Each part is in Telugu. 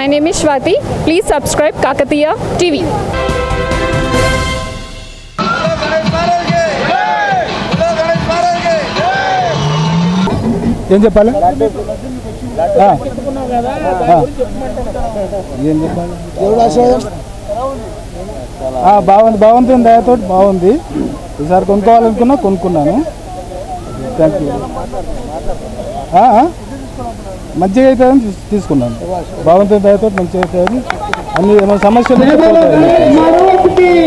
My name is Shwati. Please subscribe Kakatiya TV. ఏం చెప్పాలి ఆ. ఆ. ఏం చెప్పాలి ఆ, బాగుంది బాగుంటుంది దయతో బాగుంది ఈసారి కొనుక్కోవాలనుకున్నా కొనుక్కున్నాను థ్యాంక్ యూ ఆ, ఆ. మంచిగా అవుతుందని తీస్- తీసుకున్నాను బాగుంటుంది దయతో మంచిగా అవుతుంది అన్ని ఏమైనా సమస్యలు ఉంటే పోతాయి.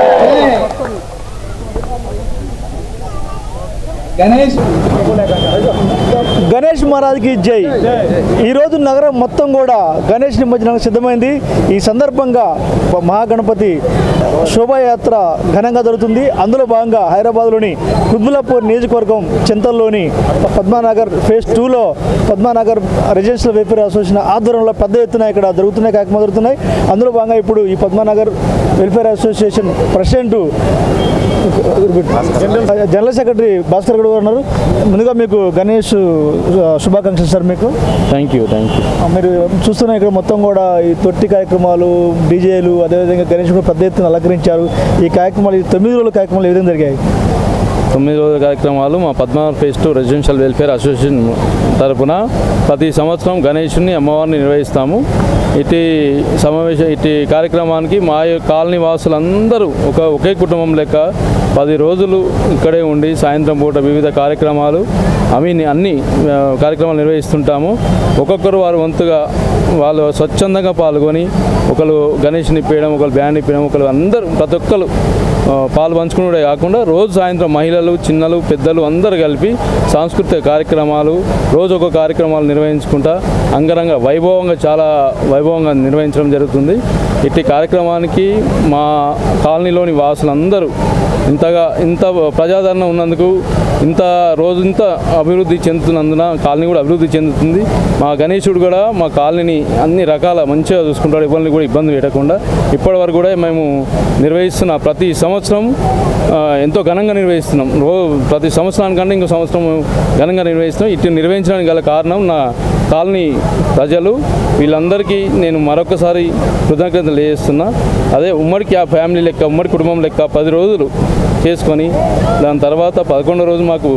గణేష్ మహారాజ్కి జై ఈరోజు నగరం మొత్తం కూడా గణేష్ నిమజ్జనానికి సిద్ధమైంది ఈ సందర్భంగా ప- మహాగణపతి శోభాయాత్ర ఘనంగా జరుగుతుంది అందులో భాగంగా హైదరాబాద్లోని కుత్బులాపూర్ నియోజకవర్గం చింతల్లోని పద్మానగర్ ఫేజ్ టూలో పద్మానగర్ రెసిడెన్షియల్ వెల్ఫేర్ అసోసియేషన్ ఆధ్వర్యంలో పెద్ద ఎత్తున ఇక్కడ జరుగుతున్నాయి కార్యక్రమాలు జరుగుతున్నాయి అందులో భాగంగా ఇప్పుడు ఈ Padmanagar welfare association president general secretary Bhaskar Goud గారు ఉన్నారు ముందుగా మీకు గణేష్ ఆ, శుభాకాంక్షలు సార్ మీకు థ్యాంక్ యూ థ్యాంక్ యూ ఆ, మీరు చూస్తున్న ఇక్కడ మొత్తం కూడా ఈ తొట్టి కార్యక్రమాలు డీజేలు అదేవిధంగా గణేష్ కూడా పెద్ద ఎత్తున అలంకరించారు ఈ కార్యక్రమాలు ఈ తొమ్మిది రోజుల కార్యక్రమాలు ఏ విధంగా జరిగాయి తొమ్మిది రోజుల కార్యక్రమాలు మా Padmanabha phase two residential welfare association తరపున ప్రతి సంవత్సరం గణేషుని అమ్మవారిని నిర్వహిస్తాము ఇటు సమావేశ ఇటు కార్యక్రమానికి మా యొక్క కాలనీ వాసులందరూ ఒక ఒకే కుటుంబం లెక్క పది రోజులు ఇక్కడే ఉండి సాయంత్రం పూట వివిధ కార్యక్రమాలు అవి అన్ని ఆ, కార్యక్రమాలు నిర్వహిస్తుంటాము ఒక్కొక్కరు వారు వంతుగా వాళ్ళు స్వచ్ఛందంగా పాల్గొని ఒకరు గణేష్ నిప్పేయడం ఒకరు బ్యాండ్ నిప్పేయడం ఒకరు అందరూ ప్రతి ఒక్కరు ఆ, పాలు పంచుకునే కాకుండా రోజు సాయంత్రం మహిళలు చిన్నలు పెద్దలు అందరూ కలిపి సాంస్కృతిక కార్యక్రమాలు రోజు ఒక కార్యక్రమాలు నిర్వహించుకుంటా అంగరంగ వైభవంగా చాలా వైభవంగా నిర్వహించడం జరుగుతుంది ఇట్టి కార్యక్రమానికి మా కాలనీలోని వాసులందరూ ఇంతగా ఇంత ప్రజాదరణ ఉన్నందుకు ఇంత రోజు ఇంత అభివృద్ధి చెందుతున్నందున కాలనీ కూడా అభివృద్ధి చెందుతుంది మా గణేశుడు కూడా మా కాలనీని అన్ని రకాల మంచిగా చూసుకుంటాడు ఎవరిని కూడా ఇబ్బంది పెట్టకుండా ఇప్పటి వరకు కూడా మేము నిర్వహిస్తున్న ప్రతి సంవత్సరం ఆ, ఎంతో ఘనంగా నిర్వహిస్తున్నాం రో ప్రతి సంవత్సరానికంటే ఇంకో సంవత్సరం ఘనంగా నిర్వహిస్తున్నాం ఇటు నిర్వహించడానికి గల కారణం నా కాలనీ ప్రజలు వీళ్ళందరికీ నేను మరొకసారి కృతజ్ఞతలు తెలియజేస్తున్నా అదే ఉమ్మడి క్యా ఫ్యామిలీ లెక్క ఉమ్మడి కుటుంబం లెక్క పది రోజులు చేసుకొని దాని తర్వాత పదకొండో రోజు మాకు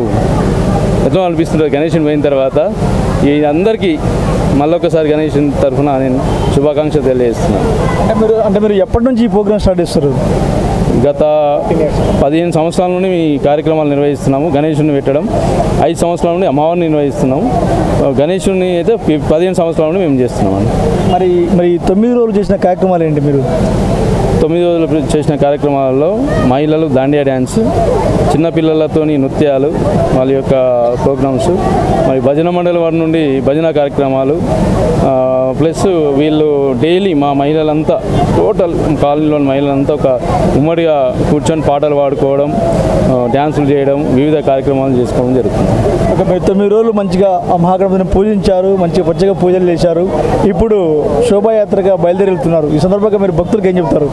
ఎంతో అనిపిస్తుంది గణేషుని పోయిన తర్వాత ఈ అందరికీ మళ్ళొకసారి గణేషుని తరఫున నేను శుభాకాంక్షలు తెలియజేస్తున్నాను అంటే మీరు అంటే మీరు ఎప్పటి నుంచి ఈ ప్రోగ్రామ్ స్టార్ట్ చేస్తారు గత పదిహేను సంవత్సరాల నుండి ఈ కార్యక్రమాలు నిర్వహిస్తున్నాము గణేషుని పెట్టడం ఐదు సంవత్సరాల నుండి అమ్మవారిని నిర్వహిస్తున్నాము గణేషుని అయితే పి- పదిహేను సంవత్సరాల నుండి మేము చేస్తున్నామండి మరి మరి ఈ తొమ్మిది రోజులు చేసిన కార్యక్రమాలు ఏంటి మీరు తొమ్మిది రోజులు చేసిన కార్యక్రమాలలో మహిళలు దాండియా డ్యాన్స్ చిన్నపిల్లలతోని నృత్యాలు వాళ్ళ యొక్క ప్రోగ్రామ్స్ మరి భజన మండలి వారి నుండి భజన కార్యక్రమాలు ఆ, ప్లస్ వీళ్ళు డైలీ మా మహిళలంతా టోటల్ కాలనీలోని మహిళలంతా ఒక ఉమ్మడిగా కూర్చొని పాటలు పాడుకోవడం ఆ, డ్యాన్సులు చేయడం వివిధ కార్యక్రమాలు చేసుకోవడం జరుగుతుంది ఒక మీరు తొమ్మిది రోజులు మంచిగా ఆ మహాగణపతిని పూజించారు మంచిగా పచ్చగా పూజలు చేశారు ఇప్పుడు శోభాయాత్రగా బయలుదేరి వెళ్తున్నారు ఈ సందర్భంగా మీరు భక్తులకు ఏం చెప్తారు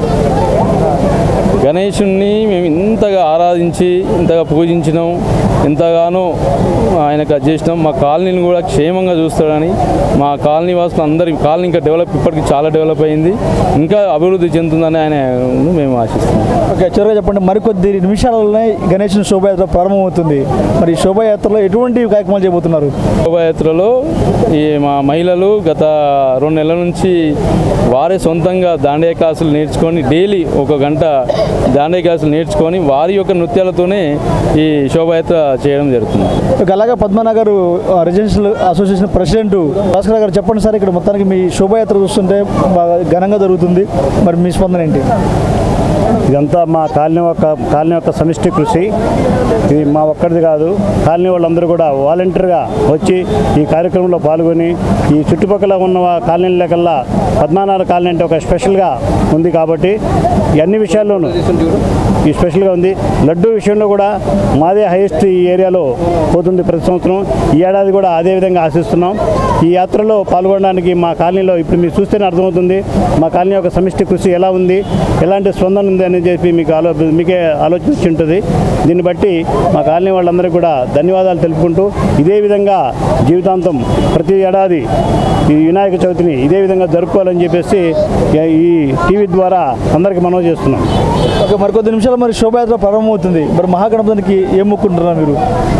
గణేషుణ్ణి మేము ఇంతగా ఆరాధించి ఇంతగా పూజించినాం ఎంతగానో ఆయనకు అది చేసినాం మా కాలనీని కూడా క్షేమంగా చూస్తాడని మా కాలనీ వాసులు అందరి కాలనీ ఇంకా డెవలప్ ఇప్పటికి చాలా డెవలప్ అయింది ఇంకా అభివృద్ధి చెందుతుందని ఆయన మేము ఆశిస్తున్నాం ఓకే చివరిగా చెప్పండి మరికొద్ది నిమిషాలలోనే గణేషుని శోభాయాత్ర ప్రారంభమవుతుంది మరి ఈ శోభాయాత్రలో ఎటువంటి కార్యక్రమాలు చేయబోతున్నారు శోభాయాత్రలో ఈ మా మహిళలు గత రెండు నెలల నుంచి వారే సొంతంగా దాండియా క్లాసులు నేర్చుకొని డైలీ ఒక గంట దాండియా క్లాసులు నేర్చుకొని వారి యొక్క నృత్యాలతోనే ఈ శోభాయాత్ర చేయడం జరుగుతుంది ఓకే అలాగే Padmanagar residential association president Bhaskar గారు చెప్పండి సార్ ఇక్కడ మొత్తానికి మీ శోభాయాత్ర చూస్తుంటే బాగా ఘనంగా జరుగుతుంది మరి మీ స్పందన ఏంటి ఇదంతా మా కాలనీ యొక్క కాలనీ యొక్క సమిష్టి కృషి ఇది మా ఒక్కడిది కాదు కాలనీ వాళ్ళందరూ కూడా వాలంటీర్గా వచ్చి ఈ కార్యక్రమంలో పాల్గొని ఈ చుట్టుపక్కల ఉన్న కాలనీల కల్లా పద్మానాథ కాలనీ అంటే ఒక స్పెషల్గా ఉంది కాబట్టి ఈ అన్ని విషయాల్లోనూ ఈ స్పెషల్గా ఉంది లడ్డు విషయంలో కూడా మాదే హైయెస్ట్ ఈ ఏరియాలో పోతుంది ప్రతి సంవత్సరం ఈ ఏడాది కూడా అదే విధంగా ఆశిస్తున్నాం ఈ యాత్రలో పాల్గొనడానికి మా కాలనీలో ఇప్పుడు మీరు చూస్తేనే అర్థమవుతుంది మా కాలనీ యొక్క సమిష్టి కృషి ఎలా ఉంది ఎలాంటి స్పందన ఉంది అని చెప్పి మీకు ఆలో మీకే ఆలోచన వచ్చి ఉంటుంది దీన్ని బట్టి మా కాలనీ వాళ్ళందరికీ కూడా ధన్యవాదాలు తెలుపుకుంటూ ఇదే విధంగా జీవితాంతం ప్రతి ఏడాది ఈ వినాయక చవితిని ఇదే విధంగా జరుపుకోవాలని చెప్పేసి ఈ టీవీ ద్వారా అందరికీ మనవి చేస్తున్నాం ఓకే మరికొద్ది నిమిషాలు మరి శోభయాత్ర ప్రారంభమవుతుంది మరి మహాగణపతికి ఏం మొక్కుంటున్నారు మీరు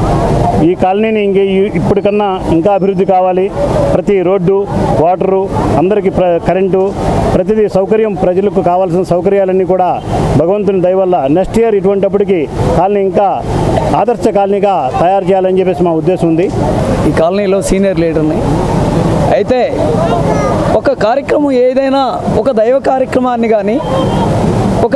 ఈ కాలనీని ఇంక ఈ- ఇప్పటికన్నా ఇంకా అభివృద్ధి కావాలి ప్రతి రోడ్డు వాటరు అందరికీ ప్ర కరెంటు ప్రతిదీ సౌకర్యం ప్రజలకు కావాల్సిన సౌకర్యాలన్నీ కూడా భగవంతుని దయ వల్ల నెక్స్ట్ ఇయర్ ఇటువంటిప్పటికీ కాలనీ ఇంకా ఆదర్శ కాలనీగా తయారు చేయాలని చెప్పేసి మా ఉద్దేశం ఉంది ఈ కాలనీలో సీనియర్ లీడర్ని అయితే ఒక కార్యక్రమం ఏదైనా ఒక దైవ కార్యక్రమాన్ని కానీ ఒక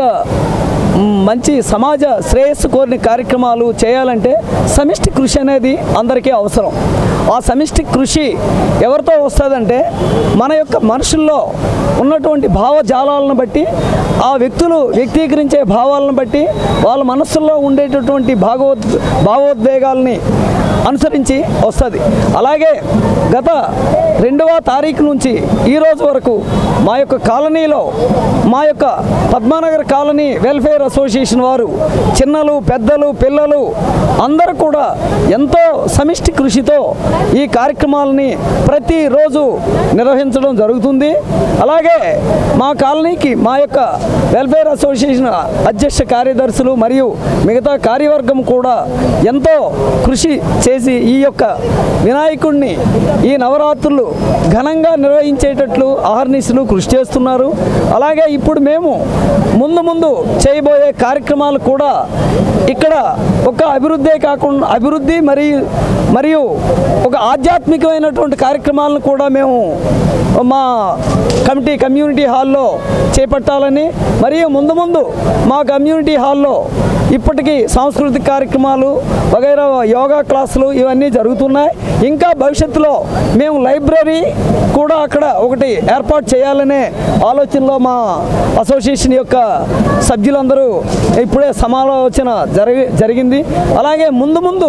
మ్, మంచి సమాజ శ్రేయస్సు కోరిన కార్యక్రమాలు చేయాలంటే సమిష్టి కృషి అనేది అందరికీ అవసరం ఆ సమిష్టి కృషి ఎవరితో వస్తుందంటే మన యొక్క మనుషుల్లో ఉన్నటువంటి భావజాలాలను బట్టి ఆ వ్యక్తులు వ్యక్తీకరించే భావాలను బట్టి వాళ్ళ మనస్సుల్లో ఉండేటటువంటి భాగవద్ భావోద్వేగాల్ని అనుసరించి వస్తుంది అలాగే గత రెండవ తారీఖు నుంచి ఈ రోజు వరకు మా యొక్క కాలనీలో మా యొక్క పద్మానగర్ కాలనీ వెల్ఫేర్ అసోసియేషన్ వారు చిన్నలు పెద్దలు పిల్లలు అందరూ కూడా ఎంతో సమిష్టి కృషితో ఈ కార్యక్రమాలని ప్రతిరోజు నిర్వహించడం జరుగుతుంది అలాగే మా కాలనీకి మా యొక్క వెల్ఫేర్ అసోసియేషన్ అధ్యక్ష కార్యదర్శులు మరియు మిగతా కార్యవర్గం కూడా ఎంతో కృషి చేసి ఈ యొక్క వినాయకుడిని ఈ నవరాత్రులు ఘనంగా నిర్వహించేటట్లు ఆహర్నిశలు కృషి చేస్తున్నారు అలాగే ఇప్పుడు మేము ముందు ముందు చేయబోయే కార్యక్రమాలు కూడా ఇక్కడ ఒక అభివృద్ధే కాకుండా అభివృద్ధి మరియు మరియు ఒక ఆధ్యాత్మికమైనటువంటి కార్యక్రమాలను కూడా మేము మా కమిటీ కమ్యూనిటీ హాల్లో చేపట్టాలని మరియు ముందు ముందు మా కమ్యూనిటీ హాల్లో ఇప్పటికీ సాంస్కృతిక కార్యక్రమాలు వగైరా యోగా క్లాసులు ఇవన్నీ జరుగుతున్నాయి ఇంకా భవిష్యత్తులో మేము లైబ్రరీ కూడా అక్కడ ఒకటి ఏర్పాటు చేయాలనే ఆలోచనలో మా అసోసియేషన్ యొక్క సభ్యులందరూ ఇప్పుడే సమాలోచన జరిగి జరిగింది అలాగే ముందు ముందు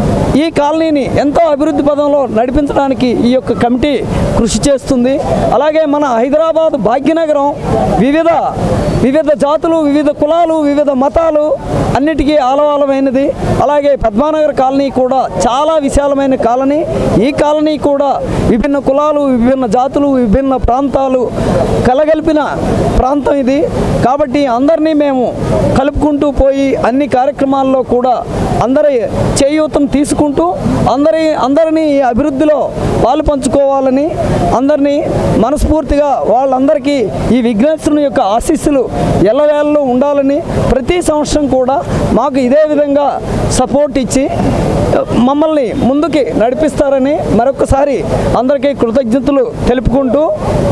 ఈ కాలనీని ఎంతో అభివృద్ధి పదంలో నడిపించడానికి ఈ యొక్క కమిటీ కృషి చేస్తుంది అలాగే మన హైదరాబాద్ భాగ్యనగరం వివిధ వివిధ జాతులు వివిధ కులాలు వివిధ మతాలు అన్నిటికీ ఆలవాలమైనది అలాగే పద్మానగర్ కాలనీ కూడా చాలా విశాలమైన కాలనీ ఈ కాలనీ కూడా విభిన్న కులాలు విభిన్న జాతులు విభిన్న ప్రాంతాలు కలగలిపిన ప్రాంతం ఇది కాబట్టి అందరినీ మేము కలుపుకుంటూ పోయి అన్ని కార్యక్రమాల్లో కూడా అందరి చేయూతం తీసుకుంటూ అందరి అందరినీ ఈ అభివృద్ధిలో పాలు పంచుకోవాలని అందరినీ మనస్ఫూర్తిగా వాళ్ళందరికీ ఈ విఘ్నేశ్వరుని యొక్క ఆశీస్సులు ఎల్లవేళలో ఉండాలని ప్రతి సంవత్సరం కూడా మాకు ఇదే విధంగా సపోర్ట్ ఇచ్చి మమ్మల్ని ముందుకి నడిపిస్తారని మరొకసారి అందరికీ కృతజ్ఞతలు తెలుపుకుంటూ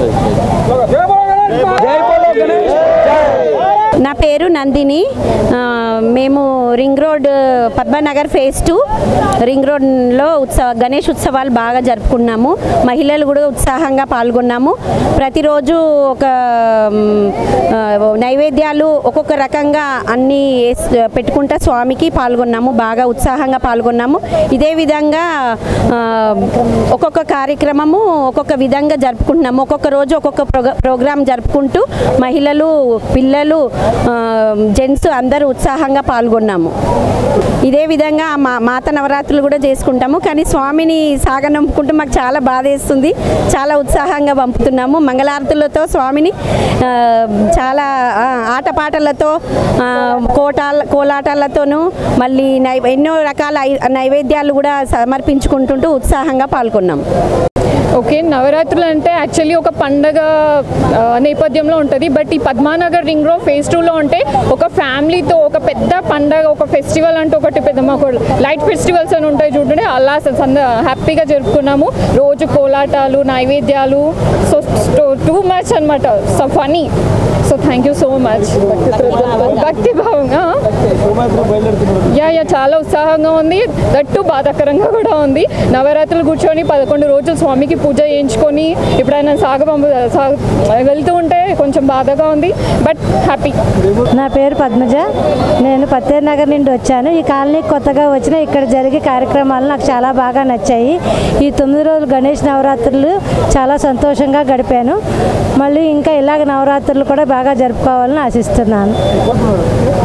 జై బోలో గణేష్ జై నా పేరు నందిని ఆ, మేము ring road Padmanagar phase two ring రోడ్లో ఉత్సవ గణేష్ ఉత్సవాలు బాగా జరుపుకున్నాము మహిళలు కూడా ఉత్సాహంగా పాల్గొన్నాము ప్రతిరోజు ఒక మ్, ఆ, నైవేద్యాలు ఒక్కొక్క రకంగా అన్నీ వేస్- పెట్టుకుంటా స్వామికి పాల్గొన్నాము బాగా ఉత్సాహంగా పాల్గొన్నాము ఇదే విధంగా ఆ, ఒక్కొక్క కార్యక్రమము ఒక్కొక్క విధంగా జరుపుకుంటున్నాము ఒక్కొక్క రోజు ఒక్కొక్క ప్రోగ్రా ప్రోగ్రాం జరుపుకుంటూ మహిళలు పిల్లలు జెంట్స్ అందరూ ఉత్సాహంగా పాల్గొన్నాము ఇదే విధంగా మా మాత నవరాత్రులు కూడా చేసుకుంటాము కానీ స్వామిని సాగనంపుకుంటూ మాకు చాలా బాధ వేస్తుంది చాలా ఉత్సాహంగా పంపుతున్నాము మంగళారతులతో స్వామిని ఆ, చాలా ఆ, ఆటపాటలతో ఆ, కోటాల కోలాటాలతోనూ మళ్ళీ నై ఎన్నో రకాల ఐ- నైవేద్యాలు కూడా సమర్పించుకుంటుంటూ ఉత్సాహంగా పాల్గొన్నాం ఓకే నవరాత్రులు అంటే యాక్చువల్లీ ఒక పండగ ఆ, నేపథ్యంలో ఉంటుంది బట్ ఈ పద్మానగర్ రింగ్ రోడ్ ఫేజ్ టూలో ఉంటే ఒక ఫ్యామిలీతో ఒక పెద్ద పండగ ఒక ఫెస్టివల్ అంటే ఒకటి పెద్ద మాకు లైట్ ఫెస్టివల్స్ అని ఉంటాయి చూడండి అలా సంద హ్యాపీగా జరుపుకున్నాము రోజు కోలాటాలు నైవేద్యాలు సో టూ మచ్ అనమాట so funny so thank you so much భక్తి భావంగా యా యా చాలా ఉత్సాహంగా ఉంది దట్టు బాధాకరంగా కూడా ఉంది నవరాత్రులు కూర్చొని పదకొండు రోజులు స్వామికి పూజ చేయించుకొని ఎప్పుడైనా సాగ పంపు సాగ వెళ్తూ ఉంటే కొంచెం బాధగా ఉంది బట్ హ్యాపీ నా పేరు పద్మజ నేను పత్తేరు నగర్ నుండి వచ్చాను ఈ కాలనీకి కొత్తగా వచ్చిన ఇక్కడ జరిగే కార్యక్రమాలు నాకు చాలా బాగా నచ్చాయి ఈ తొమ్మిది రోజులు గణేష్ నవరాత్రులు చాలా సంతోషంగా గడిపాను మళ్ళీ ఇంకా ఇలాగ నవరాత్రులు కూడా బాగా జరుపుకోవాలని ఆశిస్తున్నాను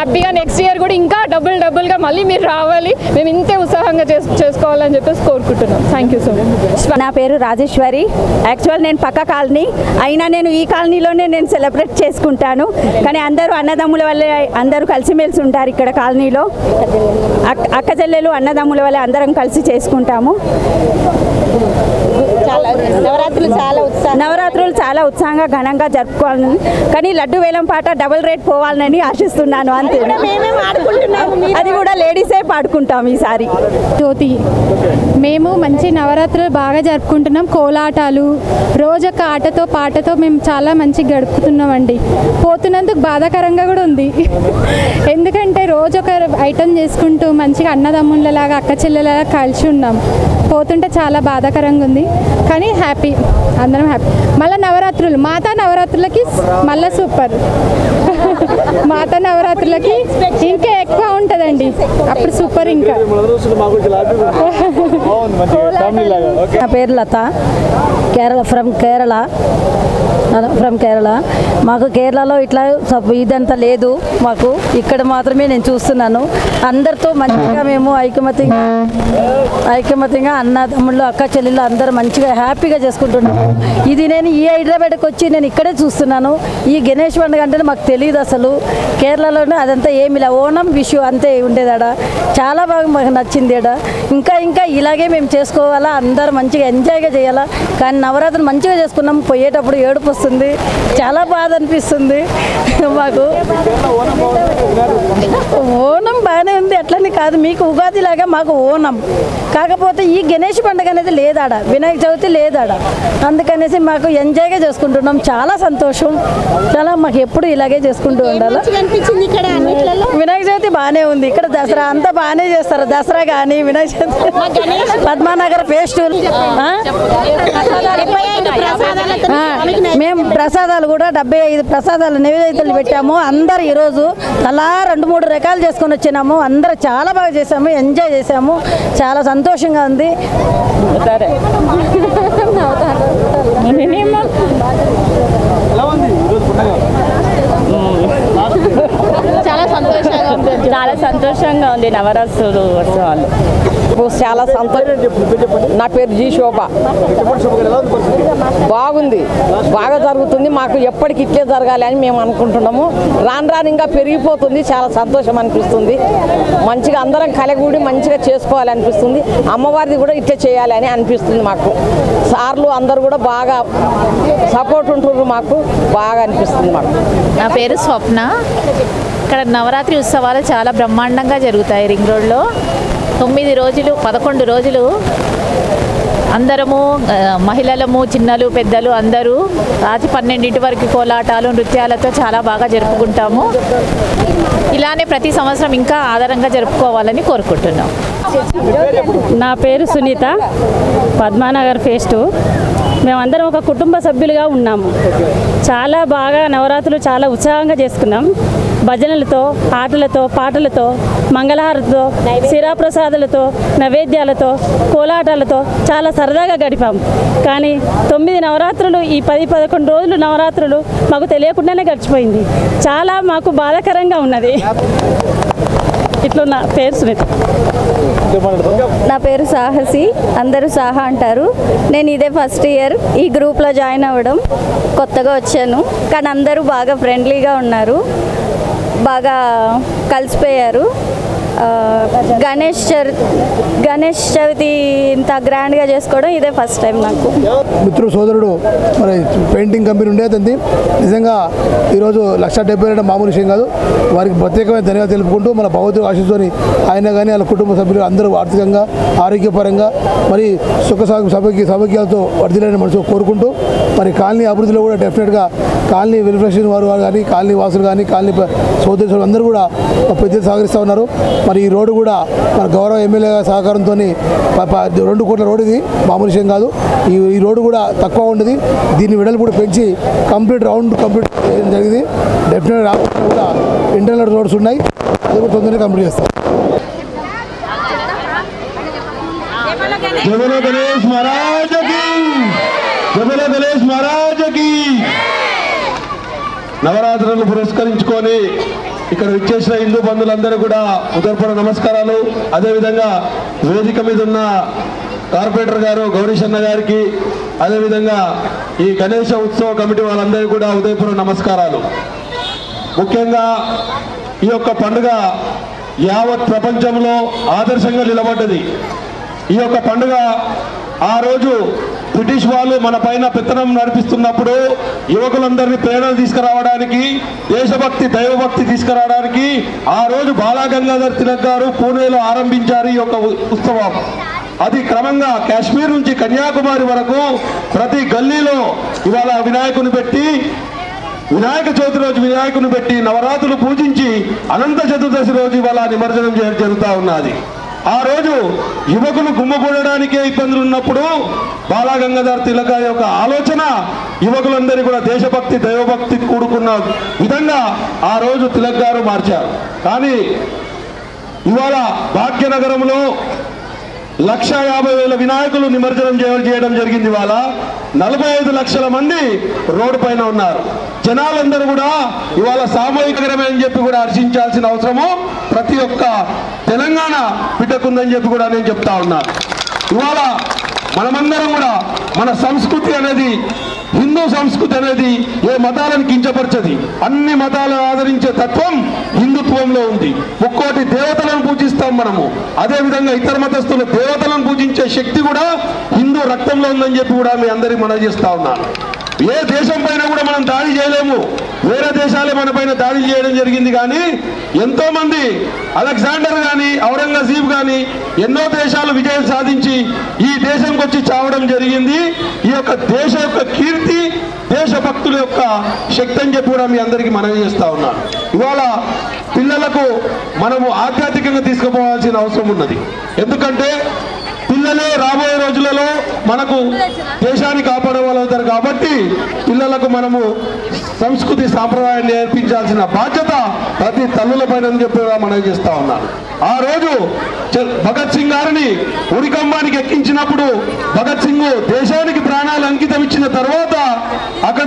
హ్యాపీగా నెక్స్ట్ ఇయర్ కూడా ఇంకా డబుల్ డబుల్గా మళ్ళీ మీరు రావాలి మేము ఇంతే ఉత్సాహంగా చేస్ చేసుకోవాలని చెప్పేసి కోరుకుంటున్నాం థ్యాంక్ యూ సో మచ్ నా పేరు రాజేశ్వరి యాక్చువల్ నేను పక్క కాలనీ అయినా నేను ఈ కాలనీలోనే నేను సెలబ్రేట్ చేసుకుంటాను కానీ అందరూ అన్నదమ్ముల వల్లే అందరూ కలిసిమెలిసి ఉంటారు ఇక్కడ కాలనీలో అక్క అక్క చెల్లెలు అన్నదమ్ముల వల్ల అందరం కలిసి చేసుకుంటాము నవరాత్రులు చాలా ఉత్సాహం నవరాత్రులు చాలా ఉత్సాహంగా ఘనంగా జరుపుకోవాలని కానీ లడ్డు వేలం పాట డబుల్ రేట్ పోవాలని ఆశిస్తున్నాను అంతే అది కూడా లేడీసే పాడుకుంటాం ఈసారి జ్యోతి మేము మంచి నవరాత్రులు బాగా జరుపుకుంటున్నాం కోలాటాలు రోజొక ఆటతో పాటతో మేము చాలా మంచిగా గడుపుతున్నామండి పోతున్నందుకు బాధాకరంగా కూడా ఉంది ఎందుకంటే రోజు ఒక ఐటమ్ చేసుకుంటూ మంచిగా అన్నదమ్ముళ్ళలాగా అక్క చెల్లెలలాగా కలిసి ఉన్నాం పోతుంటే చాలా బాధాకరంగా ఉంది కానీ హ్యాపీ అందరం హ్యాపీ మళ్ళీ నవరాత్రులు మాతా నవరాత్రులకి మళ్ళీ సూపర్ మాతా నవరాత్రులకి ఇంకా ఎక్కువ ఉంటుందండి అప్పుడు సూపర్ ఇంకా నా పేరు లత కేరళ ఫ్రమ్ కేరళ ఫ్రమ్ కేరళ మాకు కేరళలో ఇట్లా సబ్ ఇదంతా లేదు మాకు ఇక్కడ మాత్రమే నేను చూస్తున్నాను అందరితో మంచిగా మేము ఐకమత్యంగా ఐకమత్యంగా అన్న తమ్ముళ్ళు అక్క చెల్లెళ్ళు అందరూ మంచిగా హ్యాపీగా చేసుకుంటున్నాము ఇది నేను ఈ హైదరాబాద్కి వచ్చి నేను ఇక్కడే చూస్తున్నాను ఈ గణేష్ పండుగ అంటే మాకు తెలియదు అసలు కేరళలోనే అదంతా ఏమి లే ఓణం విషు అంతే ఉండేదాడ చాలా బాగా మాకు నచ్చింది ఆడ ఇంకా ఇంకా ఇలాగే మేము చేసుకోవాలా అందరూ మంచిగా ఎంజాయ్గా చేయాలా కానీ నవరాత్రులు మంచిగా చేసుకున్నాం పోయేటప్పుడు ఏడుపు వస్తుంది చాలా బాధ అనిపిస్తుంది మాకు ఓణం బాగానే ఉంది అట్లని కాదు మీకు ఉగాది లాగా మాకు ఓణం కాకపోతే ఈ గణేష్ పండుగ అనేది లేదాడ వినాయక చవితి లేదాడ అందుకనేసి మాకు ఎంజాయ్గా చేసుకుంటున్నాం చాలా సంతోషం చాలా మాకు ఎప్పుడు ఇలాగే చేసుకుంటూ ఉండాలి వినాయక చవితి బాగానే ఉంది ఇక్కడ దసరా అంతా బాగానే చేస్తారు దసరా కానీ వినాయక చవితి పద్మానగర్ ఫెస్టివల్ మేము ప్రసాదాలు కూడా డెబ్బై ఐదు ప్రసాదాలు నివేదితలు పెట్టాము అందరు ఈరోజు అలా రెండు మూడు రకాలు చేసుకొని వచ్చినాము అందరూ చాలా బాగా చేసాము ఎంజాయ్ చేసాము చాలా సంతోషంగా ఉంది సరే చాలా సంతోషంగా ఉంది చాలా సంతోషంగా ఉంది నవరాత్రులు ఉత్సవాలు చాలా సంతోషం నా పేరు జీ శోభ బాగుంది బాగా జరుగుతుంది మాకు ఎప్పటికి ఇట్లే జరగాలి అని మేము అనుకుంటున్నాము రాను రాను ఇంకా పెరిగిపోతుంది చాలా సంతోషం అనిపిస్తుంది మంచిగా అందరం కలగూడి మంచిగా చేసుకోవాలనిపిస్తుంది అమ్మవారిది కూడా ఇట్లే చేయాలి అని అనిపిస్తుంది మాకు సార్లు అందరు కూడా బాగా సపోర్ట్ ఉంటున్నారు మాకు బాగా అనిపిస్తుంది మాకు నా పేరు స్వప్న ఇక్కడ నవరాత్రి ఉత్సవాలు చాలా బ్రహ్మాండంగా జరుగుతాయి రింగ్ రోడ్లో తొమ్మిది రోజులు పదకొండు రోజులు అందరము ఆ, మహిళలము చిన్నలు పెద్దలు అందరూ రాత్రి పన్నెండింటి వరకు కోలాటాలు నృత్యాలతో చాలా బాగా జరుపుకుంటాము ఇలానే ప్రతి సంవత్సరం ఇంకా ఆధారంగా జరుపుకోవాలని కోరుకుంటున్నాం నా పేరు సునీత పద్మానగర్ ఫేస్ టూ మేమందరం ఒక కుటుంబ సభ్యులుగా ఉన్నాము చాలా బాగా నవరాత్రులు చాలా ఉత్సాహంగా చేసుకున్నాం భజనలతో ఆటలతో పాటలతో మంగళహారతితో శిరాప్రసాదాలతో నైవేద్యాలతో కోలాటాలతో చాలా సరదాగా గడిపాం కానీ తొమ్మిది నవరాత్రులు ఈ పది పదకొండు రోజులు నవరాత్రులు మాకు తెలియకుండానే గడిచిపోయింది చాలా మాకు బాధాకరంగా ఉన్నది ఇట్లా నా పేరు సునీత నా పేరు సాహసి అందరూ సాహా అంటారు నేను ఇదే ఫస్ట్ ఇయర్ ఈ గ్రూప్లో జాయిన్ అవ్వడం కొత్తగా వచ్చాను కానీ అందరూ బాగా ఫ్రెండ్లీగా ఉన్నారు బాగా కలిసిపోయారు ఆ, గణేష్ చవితి గణేష్ చవితి ఇంత గ్రాండ్గా చేసుకోవడం ఇదే ఫస్ట్ టైం నాకు మిత్రుడు సోదరుడు మరి పెయింటింగ్ కంపెనీ ఉండేది నిజంగా ఈరోజు లక్ష డెబ్బై రెండు మామూలు విషయం కాదు వారికి ప్రత్యేకమైన ధన్యవాదాలు తెలుపుకుంటూ మన భగవతుడు ఆశీస్సుని ఆయన కానీ వాళ్ళ కుటుంబ సభ్యులు అందరూ ఆర్థికంగా ఆరోగ్యపరంగా మరి సుఖ సౌ- సౌభాగ్య సౌభాగ్యాలతో వర్ధిల్లని మనసు కోరుకుంటూ మరి కాలనీ అభివృద్ధిలో కూడా డెఫినెట్గా కాలనీ వెల్ఫేషన్ వారు కానీ కాలనీ వాసులు కానీ కాలనీ ప- సోదరి సోదరులు అందరూ కూడా పెద్దలు సహకరిస్తూ ఉన్నారు మరి ఈ రోడ్డు కూడా మన గౌరవ ఎమ్మెల్యే గారి సహకారంతో రెండు కోట్ల రోడ్డు ఇది మామూలు విషయం కాదు ఈ ఈ రోడ్డు కూడా తక్కువ ఉండదు దీన్ని వెడల్పు కూడా పెంచి కంప్లీట్ రౌండ్ కంప్లీట్ చేయడం జరిగింది డెఫినెట్గా రాకుండా కూడా ఇంటర్నల్ రోడ్స్ ఉన్నాయి అది కూడా తొందరగా కంప్లీట్ చేస్తాం జగన గణేష్ మహారాజ్ కి జగన గణేష్ మహారాజ్ కి నవరాత్రులను పురస్కరించుకొని ఇక్కడ విచ్చేసిన హిందూ బంధువులందరూ కూడా ఉదయపూర్వ నమస్కారాలు అదేవిధంగా వేదిక మీద ఉన్న కార్పొరేటర్ గారు గౌరీశన్న గారికి అదేవిధంగా ఈ గణేష ఉత్సవ కమిటీ వాళ్ళందరికీ కూడా ఉదయపూర్వ నమస్కారాలు ముఖ్యంగా ఈ యొక్క పండుగ యావత్ ప్రపంచంలో ఆదర్శంగా నిలబడ్డది ఈ యొక్క పండుగ ఆ రోజు బ్రిటిష్ వాళ్ళు మన పైన పెత్తనం నడిపిస్తున్నప్పుడు యువకులందరినీ ప్రేరణ తీసుకురావడానికి దేశభక్తి దైవభక్తి తీసుకురావడానికి ఆ రోజు బాలాగంగాధర్ తిలక్ గారు పూణేలో ఆరంభించారు ఈ యొక్క ఉ- ఉత్సవం అది క్రమంగా కాశ్మీర్ నుంచి కన్యాకుమారి వరకు ప్రతి గల్లీలో ఇవాళ వినాయకుని పెట్టి వినాయక చవితి రోజు వినాయకుని పెట్టి నవరాత్రులు పూజించి అనంత చతుర్దశి రోజు ఇవాళ నిమజ్జనం చేయడం జరుగుతూ ఉన్నది ఆ రోజు యువకులు గుమ్మకూడడానికే ఇబ్బందులు ఉన్నప్పుడు బాలాగంగాధర్ తిలక యొక్క ఆలోచన యువకులందరినీ కూడా దేశభక్తి దైవభక్తి కూడుకున్న విధంగా ఆ రోజు తిలక్ గారు మార్చారు కానీ ఇవాళ భాగ్యనగరంలో లక్ష యాభై వేల వినాయకులు నిమజ్జనం చేయ- చేయడం జరిగింది ఇవాళ నలభై ఐదు లక్షల మంది రోడ్డు పైన ఉన్నారు జనాలందరూ కూడా ఇవాళ సామూహికరమే అని చెప్పి కూడా హర్షించాల్సిన అవసరము ప్రతి ఒక్క తెలంగాణ బిడ్డకుందని చెప్పి కూడా నేను చెప్తా ఉన్నాను ఇవాళ మనమందరం కూడా మన సంస్కృతి అనేది హిందూ సంస్కృతి అనేది ఏ మతాలను కించపరచది అన్ని మతాలను ఆదరించే తత్వం హిందుత్వంలో ఉంది ముక్కోటి దేవతలను పూజిస్తాం మనము అదే విధంగా ఇతర మతస్థులు దేవతలను పూజించే శక్తి కూడా హిందూ రక్తంలో ఉందని చెప్పి కూడా మీ అందరికి మనం చేస్తా ఉన్నాను ఏ దేశం పైన కూడా మనం దాడి చేయలేము వేరే దేశాలే మన పైన దాడి చేయడం జరిగింది కానీ ఎంతో మంది అలెగ్జాండర్ కానీ ఔరంగజీబ్ కానీ ఎన్నో దేశాలు విజయం సాధించి ఈ దేశంకి వచ్చి చావడం జరిగింది ఈ యొక్క దేశ యొక్క కీర్తి దేశభక్తుల యొక్క శక్తి అని చెప్పి కూడా మీ అందరికీ మనవి చేస్తా ఉన్నాను ఇవాళ పిల్లలకు మనము ఆధ్యాత్మికంగా తీసుకుపోవాల్సిన అవసరం ఉన్నది ఎందుకంటే పిల్లలే రాబోయే రోజులలో మనకు దేశాన్ని కాపాడే వాళ్ళు అవుతారు కాబట్టి పిల్లలకు మనము సంస్కృతి సాంప్రదాయాన్ని నేర్పించాల్సిన బాధ్యత ప్రతి తల్లుల పైన అని చెప్పి కూడా మనం చేస్తా ఉన్నాను ఆ రోజు చ- భగత్ సింగ్ గారిని ఉరికంబానికి ఎక్కించినప్పుడు భగత్ సింగ్ దేశానికి ప్రాణాలు అంకితం ఇచ్చిన తర్వాత అక్కడ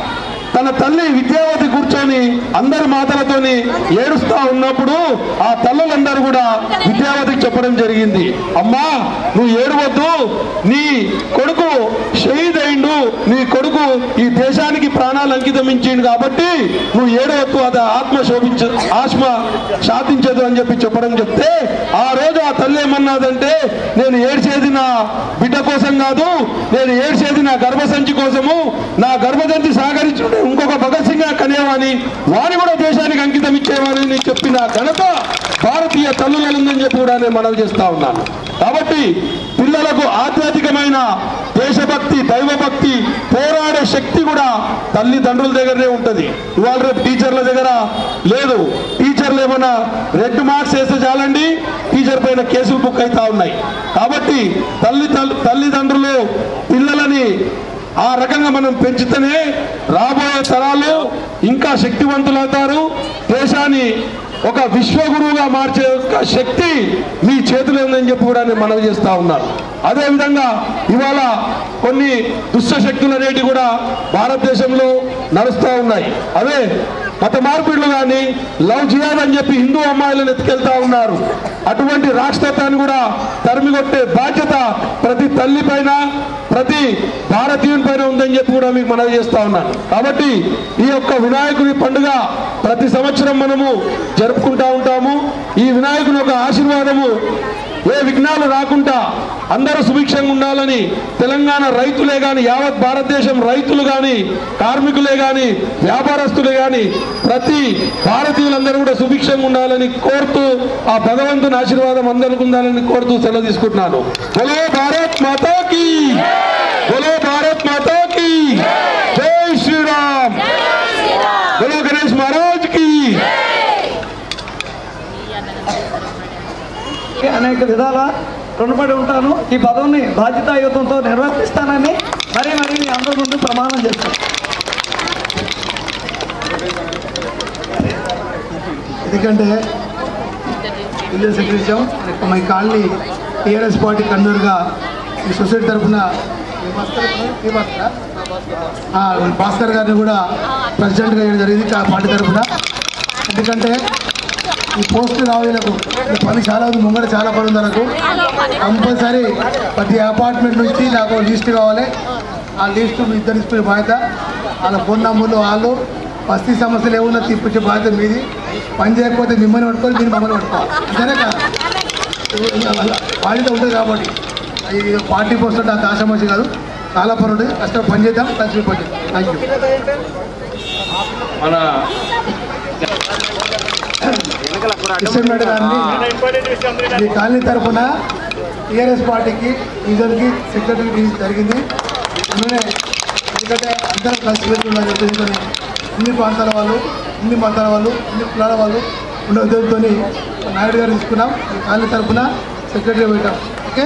తన తల్లి విద్యావతి కూర్చొని అందరి మాటలతోని ఏడుస్తా ఉన్నప్పుడు ఆ తల్లులందరూ కూడా విద్యావతికి చెప్పడం జరిగింది అమ్మా నువ్వు ఏడవద్దు నీ కొడుకు షహీద్ అయిండు నీ కొడుకు ఈ దేశానికి ప్రాణాలు అంకితం ఇచ్చిండు కాబట్టి నువ్వు ఏడవద్దు అది ఆత్మ శోభించ ఆత్మ శాంతించదు అని చెప్పి చెప్పడం చెప్తే ఆ రోజు ఆ తల్లి ఏమన్నదంటే నేను ఏడ్చేది నా బిడ్డ కోసం కాదు నేను ఏడ్చేది నా గర్భసంచి కోసము నా గర్భసంచి సహకరించుకుంటే ఇంకొక భగత్ సింగ్ కనేవాని వాని కూడా దేశానికి అంకితం ఇచ్చేవాని నేను చెప్పిన ఘనత భారతీయ తల్లులందని చెప్పి కూడా నేను మనవి చేస్తా ఉన్నాను కాబట్టి పిల్లలకు ఆధ్యాత్మికమైన దేశభక్తి దైవభక్తి పోరాడే శక్తి కూడా తల్లిదండ్రుల దగ్గరనే ఉంటుంది ఇవాళ రేపు టీచర్ల దగ్గర లేదు టీచర్లు ఏమైనా రెడ్ మార్క్స్ వేస్తే చాలండి టీచర్ పైన కేసులు బుక్ అవుతా ఉన్నాయి కాబట్టి తల్లి తల్లి- తల్లిదండ్రులు పిల్లలని ఆ రకంగా మనం పెంచితేనే రాబోయే తరాలు ఇంకా శక్తివంతులు అవుతారు దేశాన్ని ఒక విశ్వగురువుగా మార్చే యొక్క శక్తి మీ చేతిలో ఉందని చెప్పి కూడా నేను మనవి చేస్తా ఉన్నాను అదేవిధంగా ఇవాళ కొన్ని దుష్ట శక్తులు అనేటివి కూడా భారతదేశంలో నడుస్తూ ఉన్నాయి అదే మత మార్పిడులు కానీ లవ్ జిహాద్ అని చెప్పి హిందూ అమ్మాయిలను ఎత్తుకెళ్తా ఉన్నారు అటువంటి రాష్ట్రత్వాన్ని కూడా తరిమి కొట్టే బాధ్యత ప్రతి తల్లి పైన ప్రతి భారతీయుని పైన ఉందని చెప్పి కూడా మీకు మనవి చేస్తా ఉన్నాను కాబట్టి ఈ యొక్క వినాయకుని పండుగ ప్రతి సంవత్సరం మనము జరుపుకుంటా ఉంటాము ఈ వినాయకుని యొక్క ఆశీర్వాదము ఏ విఘ్నాలు రాకుండా అందరూ సుభిక్షంగా ఉండాలని తెలంగాణ రైతులే కానీ యావత్ భారతదేశం రైతులు కానీ కార్మికులే కానీ వ్యాపారస్తులే కానీ ప్రతి భారతీయులందరూ కూడా సుభిక్షంగా ఉండాలని కోరుతూ ఆ భగవంతుని ఆశీర్వాదం అందరికి ఉండాలని కోరుతూ సెలవు తీసుకుంటున్నాను బోలో భారత్ మాతాకి బోలో భారత్ మాతాకి జై శ్రీరామ్ బోలో గణేష్ మహారాజ్ కి అనేక విధాల రుణపడి ఉంటాను ఈ పదవిని బాధ్యతాయుతంతో నిర్వర్తిస్తానని మరీ మరీ మీ అందరి ముందు ప్రమాణం చేస్తాను ఎందుకంటే విజయ సెక్రటరీ మా కాలనీ టీఆర్ఎస్ పార్టీ కన్వీనర్గా ఈ సొసైటీ తరఫున భాస్కర్ గారిని కూడా ప్రెసిడెంట్గా వేయడం జరిగింది ఆ పార్టీ తరఫున ఎందుకంటే ఈ పోస్ట్ రావులకు ఈ పని చాలా ఉంది ముంగడ చాలా పని ఉంది నాకు కంపల్సరీ ప్రతి అపార్ట్మెంట్ నుంచి నాకు లిస్ట్ కావాలి ఆ లిస్టు మీ ఇద్దరు ఇచ్చిన బాధ్యత వాళ్ళ ఫోన్ నంబర్లు వాళ్ళు బస్తీ సమస్యలు ఏమున్నా తిప్పించే బాధ్యత మీది పని చేయకపోతే మిమ్మల్ని పట్టుకొని మీరు మమ్మల్ని పట్టుకోవాలి అంతేనే కాదు బాధ్యత ఉంటుంది కాబట్టి ఇది పార్టీ పోస్ట్ అంటే అంత ఆశామాషి కాదు చాలా పని ఉంటుంది కష్టం పని చేద్దాం కలిసి పని చేద్దాం థ్యాంక్ యూ మన కిషన్ రెడ్డి గారిని ఈ కాలనీ తరఫున టీఆర్ఎస్ పార్టీకి డివిజన్కి సెక్రటరీ తీసి జరిగింది అందులోనే ఎందుకంటే అందరం కలిసి వెళ్తున్నారు ఎందుకని అన్ని ప్రాంతాల వాళ్ళు అన్ని మతాల వాళ్ళు అన్ని కులాల వాళ్ళు ఉండే ఉద్యోగంతో నాయుడు గారు తీసుకున్నాం ఈ కాలనీ తరఫున సెక్రటరీ పెట్టాం ఓకే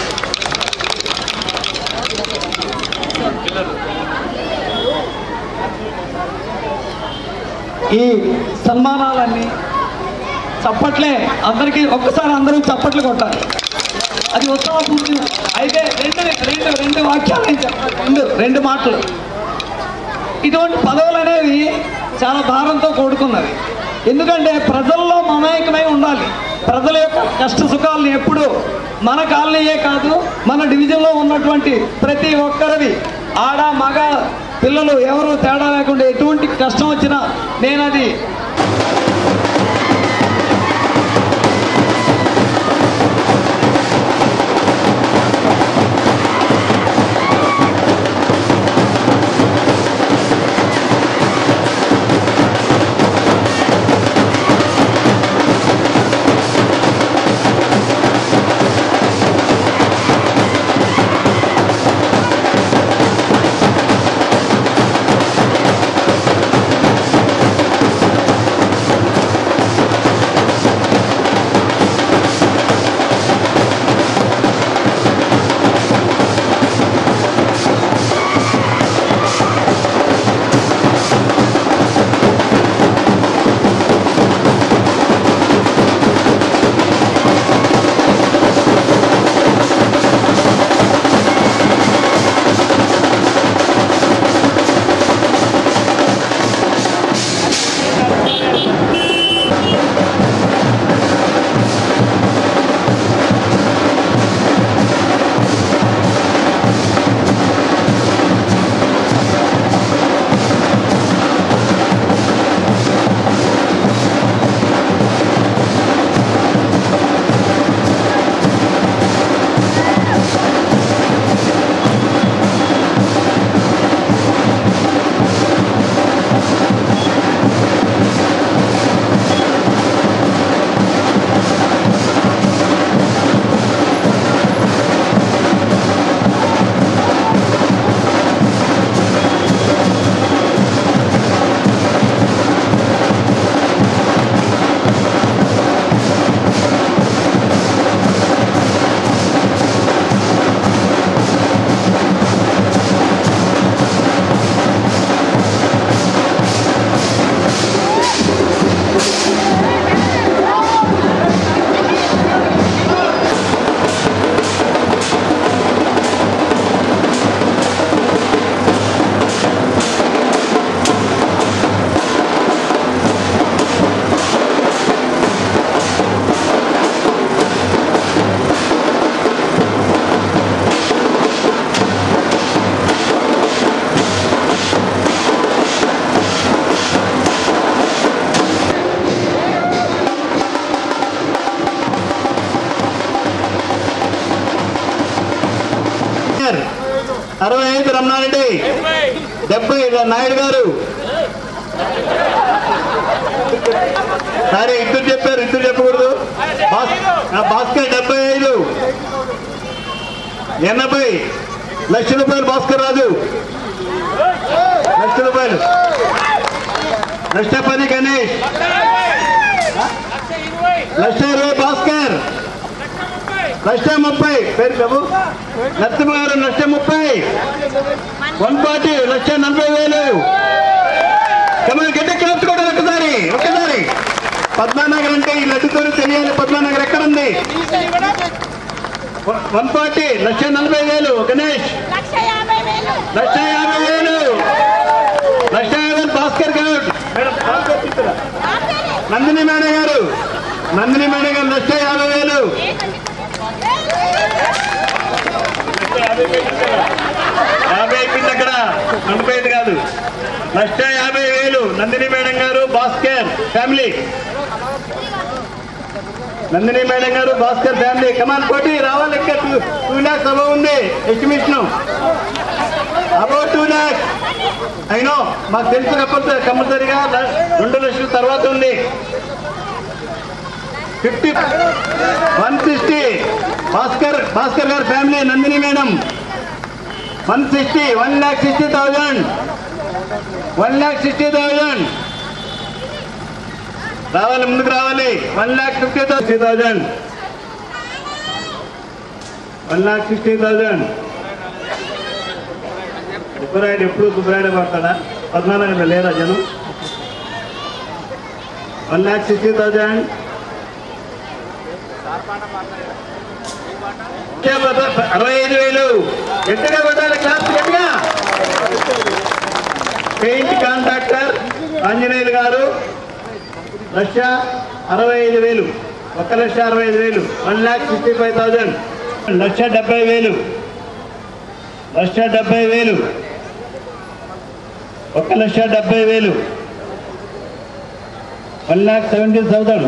ఈ సన్మానాలన్నీ చప్పట్లే అందరికీ ఒక్కసారి అందరూ చప్పట్లు కొట్టాలి అది ఉత్తమ పూర్తి అయితే రెండు రెండు రెండు వాక్యాలు నేను చెప్తాను రెండు రెండు మాటలు ఇటువంటి పదవులు అనేవి చాలా భారంతో కూడుకున్నవి ఎందుకంటే ప్రజల్లో మమేకమై ఉండాలి ప్రజల యొక్క కష్ట సుఖాలను ఎప్పుడు మన కాలనీయే కాదు మన డివిజన్లో ఉన్నటువంటి ప్రతి ఒక్కరివి ఆడ మగ పిల్లలు ఎవరు తేడా లేకుండా ఎటువంటి కష్టం వచ్చినా నేను అది అరవై ఐదు రమణారెడ్డి డెబ్బై నాయుడు గారు సరే ఇద్దరు చెప్పారు ఇద్దరు చెప్పకూడదు భాస్- ఆ, భాస్కర్ డెబ్బై ఐదు ఎనభై లక్ష రూపాయలు భాస్కర్ రాజు లక్ష రూపాయలు లక్ష పది గణేష్ లక్ష ఇరవై భాస్కర్ లక్ష ముప్పై పేరు బాబు నరసింహ గారు లక్ష ముప్పై వన్ ఫార్టీ లక్ష నలభై వేలు కమల్ గడ్డ క్లాప్స్ కూడా ఒక్కసారి ఒక్కసారి పద్మానగర్ అంటే ఈ లడ్డుతో తెలియాలి పద్మానగర్ ఎక్కడ ఉంది వన్ ఫార్టీ లక్ష నలభై వేలు గణేష్ లక్ష యాభై వేలు లక్ష యాభై వేలు భాస్కర్ గౌడ్ మేడం భాస్కర్ చిత్ర నందిని మేడం గారు నందిని మేడం గారు లక్ష యాభై వేలు యాభై అయిపోయింది అక్కడ నలభై ఐదు కాదు లక్ష యాభై వేలు నందిని మేడం గారు భాస్కర్ ఫ్యామిలీ నందిని మేడం గారు భాస్కర్ ఫ్యామిలీ కమాన్ కోటి రావాలి ఇక్కడ టూ టూ ల్యాక్స్ అబౌ ఉంది ఎస్టిమేషన్ అబౌ టూ ల్యాక్స్ అయినో మాకు తెలుసు కంపల్సరీ కంపల్సరీగా ల- రెండు లక్షల తర్వాత ఉంది fifty one sixty Bhaskar Bhaskar గారి family Nandini madam one sixty one lakh sixty thousand one lakh sixty thousand రావాలి ముందుకు రావాలి one lakh fifty sixty thousand one lakh sixty thousand Subbarayudu ఎప్పుడు సుబ్బరాయుడు పడతాడా పద్నాలుగు లేదా జనం వన్ ల్యాక్ సిక్స్టీ థౌజండ్ అరవై ఐదు వేలు గట్టిగా కొట్టాలి క్లాస్ గట్టిగా పెయింట్ కాంట్రాక్టర్ ఆంజనేయులు గారు లక్ష అరవై ఐదు వేలు ఒక లక్ష అరవై ఐదు వేలు one lakh sixty five thousand లక్ష డెబ్బై వేలు లక్ష డెబ్బై వేలు ఒక లక్ష డెబ్బై వేలు one lakh seventy thousand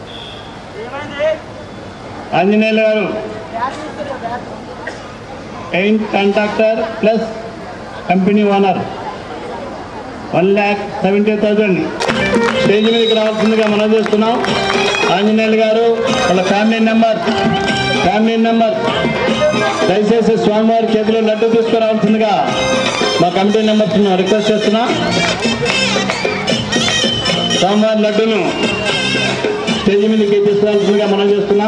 Anjaneyulu గారు paint contractor plus company owner one lakh seventy thousand stage మీదకి రావాల్సిందిగా మనం చేస్తున్నాం ఆంజనేయులు గారు వాళ్ళ ఫ్యామిలీ నెంబర్ ఫ్యామిలీ నెంబర్ దయచేసి స్వామివారి చేతిలో లడ్డు తీసుకురావాల్సిందిగా మా కమిటీ నెంబర్స్ రిక్వెస్ట్ చేస్తున్నా స్వామివారి లడ్డును స్టేజ్ మీదకి తీసుకురావాల్సిందిగా మనం చేస్తున్నా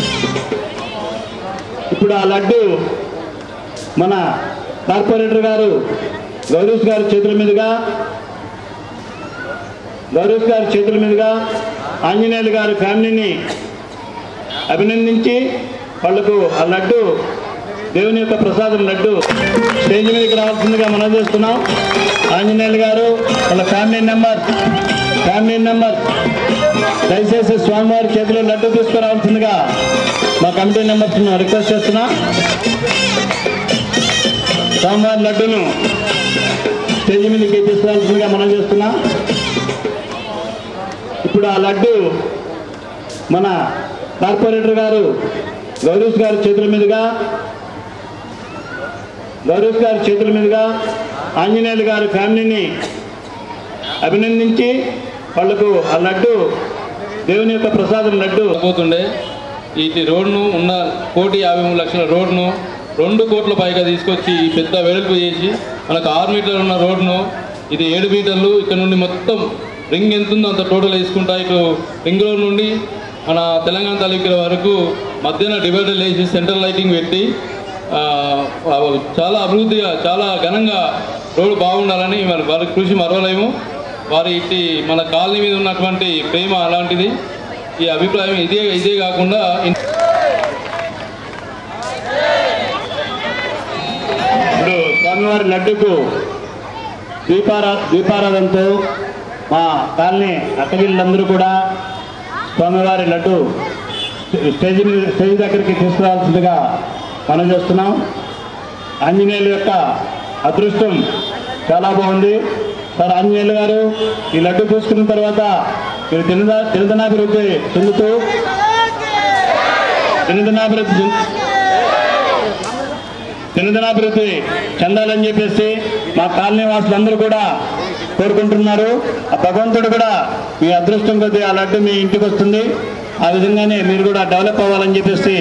ఇప్పుడు ఆ లడ్డు మన కార్పొరేటర్ గారు గౌరీష్ గారి చేతుల మీదుగా గౌరీష్ గారి చేతుల మీదుగా ఆంజనేయులు గారి ఫ్యామిలీని అభినందించి వాళ్లకు ఆ లడ్డు దేవుని యొక్క ప్రసాదం లడ్డు స్టేజ్ మీదకి రావాల్సిందిగా మనం చేస్తున్నాం ఆంజనేయులు గారు వాళ్ళ ఫ్యామిలీ నెంబర్ ఫ్యామిలీ నెంబర్ దయచేసి స్వామివారి చేతిలో లడ్డు తీసుకురావాల్సిందిగా మా కమిటీ నెంబర్స్ రిక్వెస్ట్ చేస్తున్నా స్వామివారి లడ్డును స్టేజ్ మీదకి తీసుకురావాల్సిందిగా మనం చేస్తున్నా ఇప్పుడు ఆ లడ్డు మన కార్పొరేటర్ గారు గౌరీష్ గారి చేతుల మీదుగా గౌరీష్ గారి చేతుల మీదుగా ఆంజనేయులు గారి ఫ్యామిలీని అభినందించి వాళ్లకు ఆ లడ్డు దేవుని యొక్క ప్రసాదం లడ్డు పోతుండే ఇటు రోడ్ను ఉన్న కోటి యాభై మూడు లక్షల రోడ్ను రెండు కోట్ల పైగా తీసుకొచ్చి ఈ పెద్ద వెడల్పు చేసి మనకు ఆరు మీటర్లు ఉన్న రోడ్ను ఇది ఏడు మీటర్లు ఇక్కడ నుండి మొత్తం రింగ్ ఎంత ఉందో అంత టోటల్ వేసుకుంటా ఇటు రింగ్ రోడ్ నుండి మన తెలంగాణ తాలూకా వరకు మధ్యన డివైడర్ వేసి సెంట్రల్ లైటింగ్ పెట్టి ఆ, ఆ, చాలా అభివృద్ధిగా చాలా ఘనంగా రోడ్డు బాగుండాలని మరి వారి కృషి మరవలేము వారి ఇట్టి మన కాలనీ మీద ఉన్నటువంటి ప్రేమ అలాంటిది ఈ అభిప్రాయం ఇదే ఇదే కాకుండా ఇన్- ఇప్పుడు స్వామివారి లడ్డుకు దీపారా దీపారాధనతో మా కాలనీ అక్కగిళ్ళందరూ కూడా స్వామివారి లడ్డు స్టేజ్ మీద స్టేజ్ దగ్గరికి తీసుకురావాల్సిందిగా మనం చేస్తున్నాం ఆంజనేయుల యొక్క అదృష్టం చాలా బాగుంది సార్ ఆంజనేయులు గారు ఈ లడ్డు తీసుకున్న తర్వాత మీరు తినదా తినదనాభివృద్ధి చెందుతూ తినదనాభివృద్ధి చెందు- తినదనాభివృద్ధి చెందాలని చెప్పేసి మా కాలనీ వాసులందరూ కూడా కోరుకుంటున్నారు ఆ భగవంతుడు కూడా మీ అదృష్టం కొద్దీ ఆ లడ్డు మీ ఇంటికి వస్తుంది ఆ విధంగానే మీరు కూడా డెవలప్ అవ్వాలని చెప్పేసి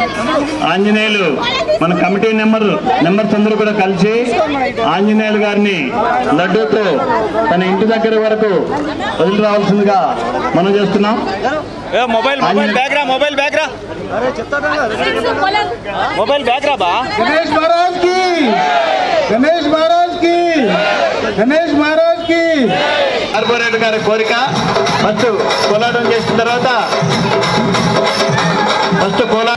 ఆంజనేయులు మన కమిటీ నెంబర్ నెంబర్స్ అందరూ కూడా కలిసి ఆంజనేయులు గారిని లడ్డూతో తన ఇంటి దగ్గర వరకు వదిలి రావాల్సిందిగా మనం చేస్తున్నాం మొబైల్ మొబైల్ బ్యాగ్ రా మొబైల్ బ్యాగ్ రా మొబైల్ బ్యాగ్ రా బా గణేష్ మహారాజ్ కి గణేష్ మహారాజ్ కి గణేష్ మహారాజ్ కి కార్పొరేటర్ గారి కోరిక ఫస్ట్ కోలాటం చేసిన తర్వాత ఫస్ట్ కోలా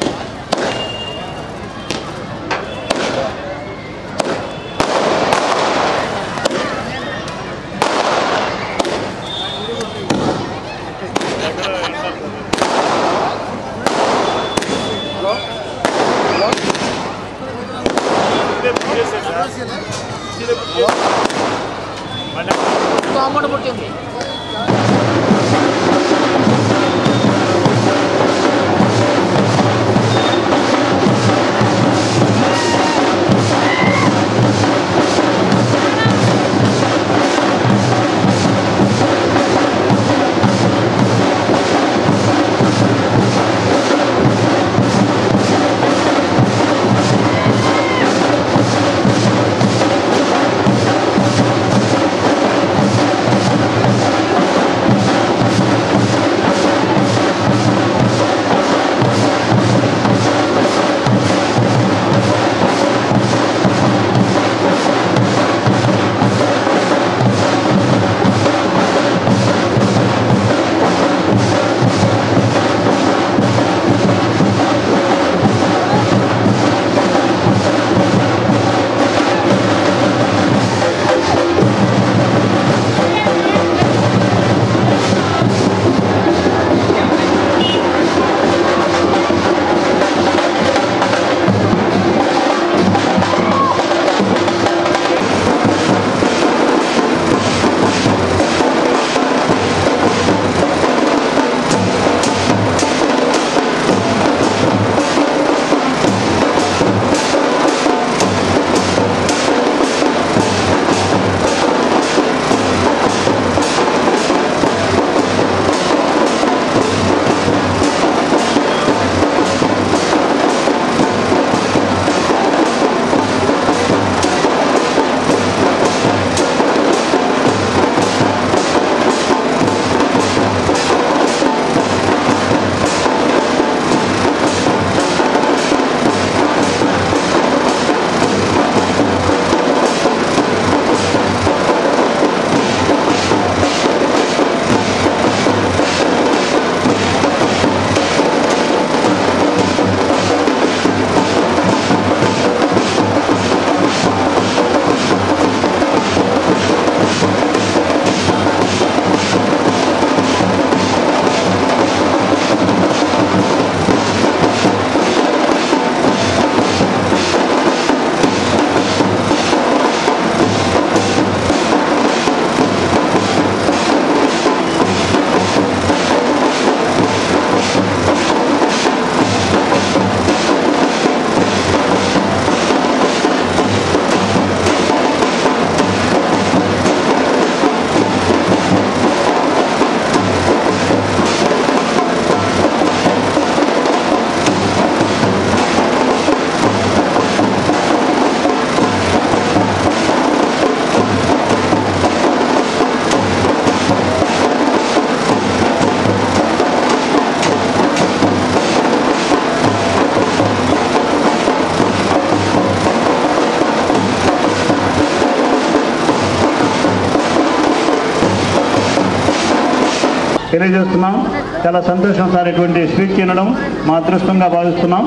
తెలియజేస్తున్నాం చాలా సంతోషం సార్ ఇటువంటి స్పీచ్ వినడం మా అదృష్టంగా భావిస్తున్నాం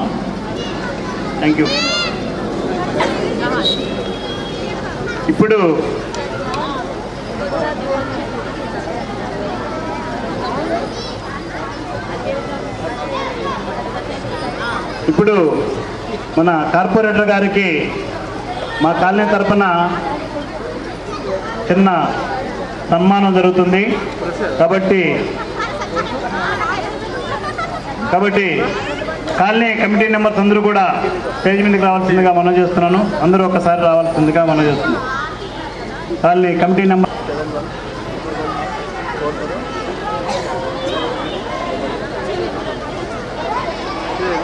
థ్యాంక్ యూ ఇప్పుడు ఇప్పుడు మన కార్పొరేటర్ గారికి మా కాలనీ తరఫున చిన్న సన్మానం జరుగుతుంది కాబట్టి కాబట్టి కాలనీ కమిటీ మెంబర్స్ అందరూ కూడా స్టేజ్ మీదకి రావాల్సిందిగా మనం చేస్తున్నాను అందరూ ఒకసారి రావాల్సిందిగా మనం చేస్తున్నాం కాలనీ కమిటీ నెంబర్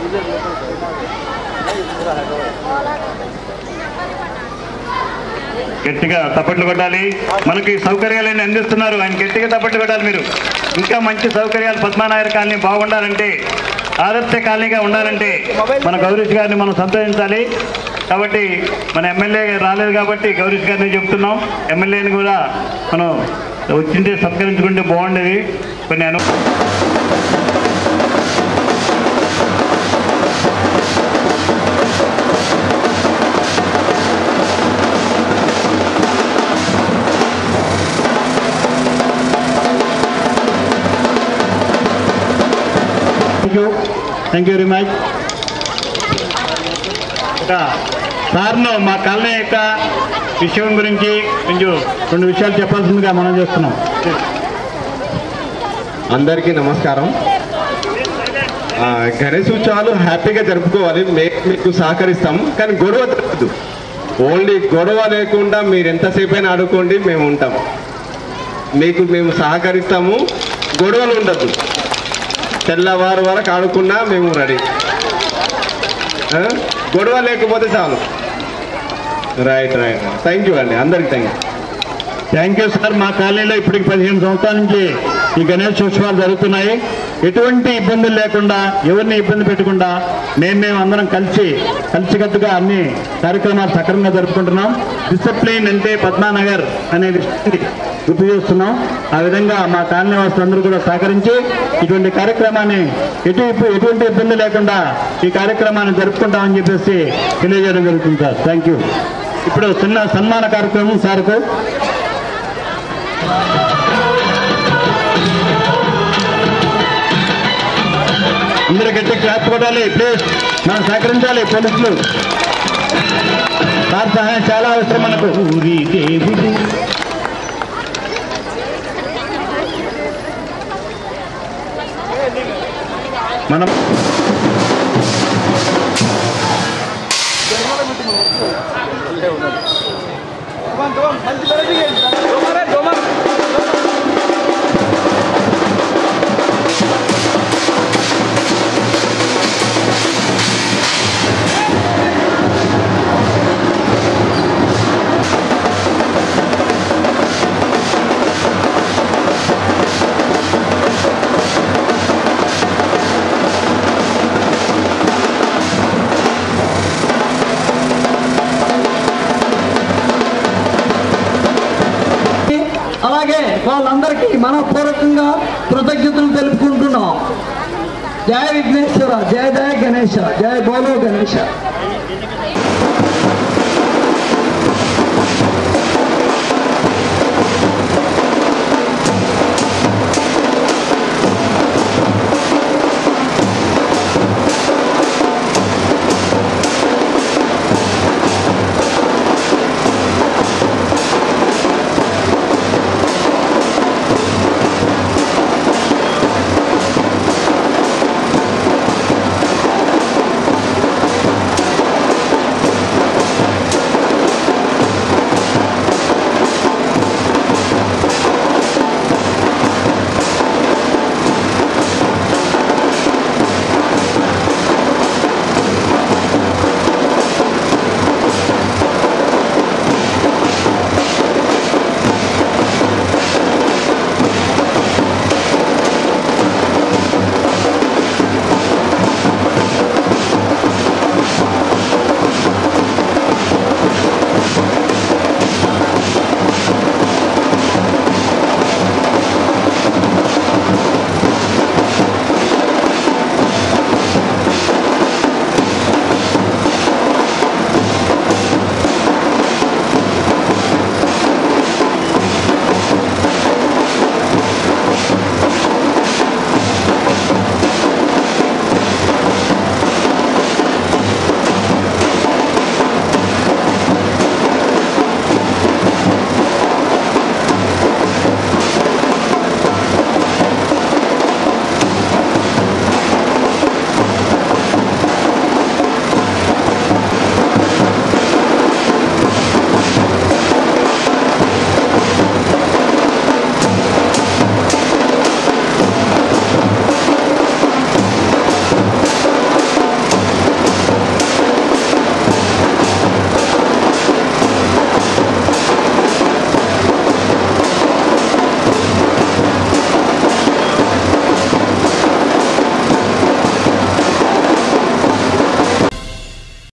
గట్టిగా తప్పట్లు కొట్టాలి మనకి సౌకర్యాలన్నీ అందిస్తున్నారు ఆయన గట్టిగా తప్పట్లు కొట్టాలి మీరు ఇంకా మంచి సౌకర్యాలు పద్మానాయర్ కాలనీ బాగుండాలంటే ఆదర్శ కాలనీగా ఉండాలంటే మన గౌరీష్ గారిని మనం సంతోషించాలి కాబట్టి మన ఎమ్మెల్యే రాలేదు కాబట్టి గౌరీష్ గారిని చెప్తున్నాం ఎమ్మెల్యేని కూడా మనం వచ్చింటే సత్కరించుకుంటే బాగుండేది కొన్ని అను thank you thank you very much ఇంకా సార్ను మా కాలనీ యొక్క విషయం గురించి కొంచెం రెండు విషయాలు చెప్పాల్సిందిగా మనం చేస్తున్నాం అందరికీ నమస్కారం ఆ, గణేష్ ఉత్సవాలు హ్యాపీగా జరుపుకోవాలి మేము మీకు సహకరిస్తాం కానీ గొడవ తప్పదు ఓన్లీ గొడవ లేకుండా మీరు ఎంతసేపు అయినా ఆడుకోండి మేము ఉంటాం మీకు మేము సహకరిస్తాము గొడవలు ఉండదు తెల్లవారు వరకు ఆడుకున్నా మేము రెడీ ఆ? గొడవ లేకపోతే చాలు రైట్ రైట్ థ్యాంక్ యూ అండి అందరికి thank you thank you sir మా కాలనీలో ఇప్పటికి పదిహేను సంవత్సరాల నుంచి ఈ గణేష్ ఉత్సవాలు జరుగుతున్నాయి ఎటువంటి ఇబ్బందులు లేకుండా ఎవరిని ఇబ్బంది పెట్టకుండా మేము మేము అందరం కలిసి కలిసికట్టుగా అన్ని కార్యక్రమాలు సక్రమంగా జరుపుకుంటున్నాం డిసిప్లిన్ అంటే పద్మానగర్ అనే విషయాన్ని గుర్తు చేస్తున్నాం ఆ విధంగా మా కాలనీ వాసులందరూ కూడా సహకరించి ఇటువంటి కార్యక్రమాన్ని ఎటు ఎటువంటి ఇబ్బంది లేకుండా ఈ కార్యక్రమాన్ని జరుపుకుంటామని చెప్పేసి తెలియజేయడం జరుగుతుంది సార్ థ్యాంక్ యూ ఇప్పుడు చిన్న సన్మాన కార్యక్రమం సార్కు అందరూ గట్టి క్లాప్ కొట్టాలి ప్లీజ్ మనం సహకరించాలి పోలీసులు సార్ సహాయం చాలా అవసరం మనకు ఊరి దేవుడు మనం అలాగే వాళ్ళందరికీ మనపూర్వకంగా కృతజ్ఞతలు తెలుపుకుంటున్నాం జయ విఘ్నేశ్వర జయ జయ గణేశ జయ బోలో గణేశ